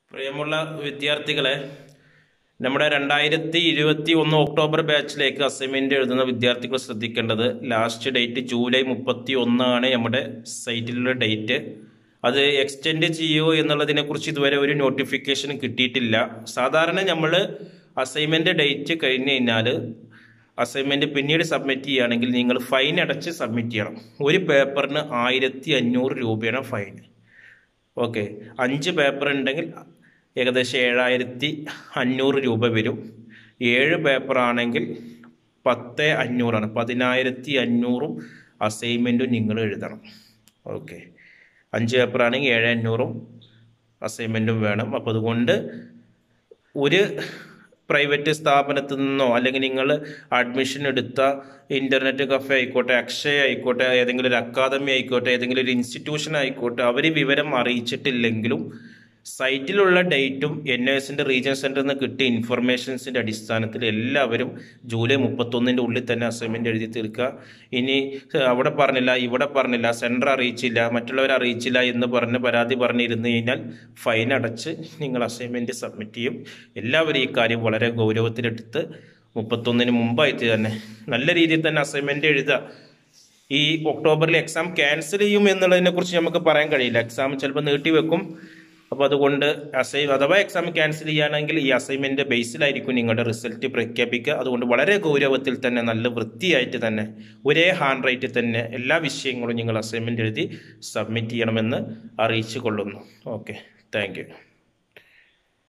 പ്രിയമുള്ള വിദ്യാർത്ഥികളെ നമ്മുടെ രണ്ടായിരത്തി ഇരുപത്തി ഒന്ന് ഒക്ടോബർ ബാച്ചിലേക്ക് അസൈൻമെന്റ് എഴുതുന്ന വിദ്യാർത്ഥികൾ ശ്രദ്ധിക്കേണ്ടത് ലാസ്റ്റ് ഡേറ്റ് ജൂലൈ മുപ്പത്തി ഒന്നാണ് നമ്മുടെ സൈറ്റിലുള്ള ഡേറ്റ് അത് എക്സ്റ്റെൻഡ് ചെയ്യുമോ എന്നുള്ളതിനെ കുറിച്ച് ഇതുവരെ ഒരു നോട്ടിഫിക്കേഷൻ കിട്ടിയിട്ടില്ല സാധാരണ നമ്മൾ അസൈൻമെന്റ് ഡേറ്റ് കഴിഞ്ഞ് കഴിഞ്ഞാൽ അസൈൻമെന്റ് പിന്നീട് സബ്മിറ്റ് ചെയ്യുകയാണെങ്കിൽ നിങ്ങൾ ഫൈൻ അടച്ച് സബ്മിറ്റ് ചെയ്യണം ഒരു പേപ്പറിന് ആയിരത്തി അഞ്ഞൂറ് രൂപയാണ് ഫൈൻ ഓക്കെ അഞ്ച് പേപ്പർ ഉണ്ടെങ്കിൽ ഏകദേശം ഏഴായിരത്തി അഞ്ഞൂറ് രൂപ വരും ഏഴ് പേപ്പർ ആണെങ്കിൽ പത്ത് അഞ്ഞൂറാണ് പതിനായിരത്തി അഞ്ഞൂറും അസൈൻമെൻറ്റും നിങ്ങൾ എഴുതണം ഓക്കെ അഞ്ച് പേപ്പർ ആണെങ്കിൽ ഏഴ് അഞ്ഞൂറും അസൈൻമെൻറ്റും വേണം അപ്പോൾ അതുകൊണ്ട് ഒരു പ്രൈവറ്റ് സ്ഥാപനത്തിൽ നിന്നോ അല്ലെങ്കിൽ നിങ്ങൾ അഡ്മിഷൻ എടുത്ത ഇൻ്റർനെറ്റ് കഫേ ആയിക്കോട്ടെ അക്ഷയ ആയിക്കോട്ടെ ഏതെങ്കിലും ഒരു അക്കാദമി ആയിക്കോട്ടെ ഏതെങ്കിലും ഒരു ഇൻസ്റ്റിറ്റ്യൂഷൻ ആയിക്കോട്ടെ അവർ വിവരം അറിയിച്ചിട്ടില്ലെങ്കിലും സൈറ്റിലുള്ള ഡേറ്റും എൻ എസിൻ്റെ റീജിയൻ സെൻറ്ററിൽ നിന്ന് കിട്ടിയ ഇൻഫർമേഷൻസിൻ്റെ അടിസ്ഥാനത്തിൽ എല്ലാവരും ജൂലൈ മുപ്പത്തൊന്നിൻ്റെ ഉള്ളിൽ തന്നെ അസൈൻമെൻറ്റ് എഴുതി തീർക്കുക ഇനി അവിടെ പറഞ്ഞില്ല ഇവിടെ പറഞ്ഞില്ല സെൻറ്റർ അറിയിച്ചില്ല മറ്റുള്ളവരെ അറിയിച്ചില്ല എന്ന് പറഞ്ഞ് പരാതി പറഞ്ഞിരുന്നു കഴിഞ്ഞാൽ ഫൈൻ അടച്ച് നിങ്ങൾ അസൈൻമെൻറ്റ് സബ്മിറ്റ് ചെയ്യും എല്ലാവരും ഈ കാര്യം വളരെ ഗൗരവത്തിലെടുത്ത് മുപ്പത്തൊന്നിന് മുമ്പായിട്ട് തന്നെ നല്ല രീതിയിൽ തന്നെ അസൈൻമെൻറ്റ് എഴുതുക ഈ ഒക്ടോബറിൽ എക്സാം ക്യാൻസൽ ചെയ്യും എന്നുള്ളതിനെ കുറിച്ച് നമുക്ക് പറയാൻ കഴിയില്ല എക്സാം ചിലപ്പോൾ നീട്ടിവെക്കും അപ്പോൾ അതുകൊണ്ട് അസൈ അഥവാ എക്സാം ക്യാൻസൽ ചെയ്യുകയാണെങ്കിൽ ഈ അസൈൻമെൻറ്റ് ബേസിലായിരിക്കും നിങ്ങളുടെ റിസൾട്ട് പ്രഖ്യാപിക്കുക അതുകൊണ്ട് വളരെ ഗൗരവത്തിൽ തന്നെ നല്ല വൃത്തിയായിട്ട് തന്നെ ഒരേ ഹാൻഡ് റൈറ്റിൽ തന്നെ എല്ലാ വിഷയങ്ങളും നിങ്ങൾ അസൈൻമെൻറ്റ് എഴുതി സബ്മിറ്റ് ചെയ്യണമെന്ന് അറിയിച്ചു കൊള്ളുന്നു ഓക്കെ താങ്ക്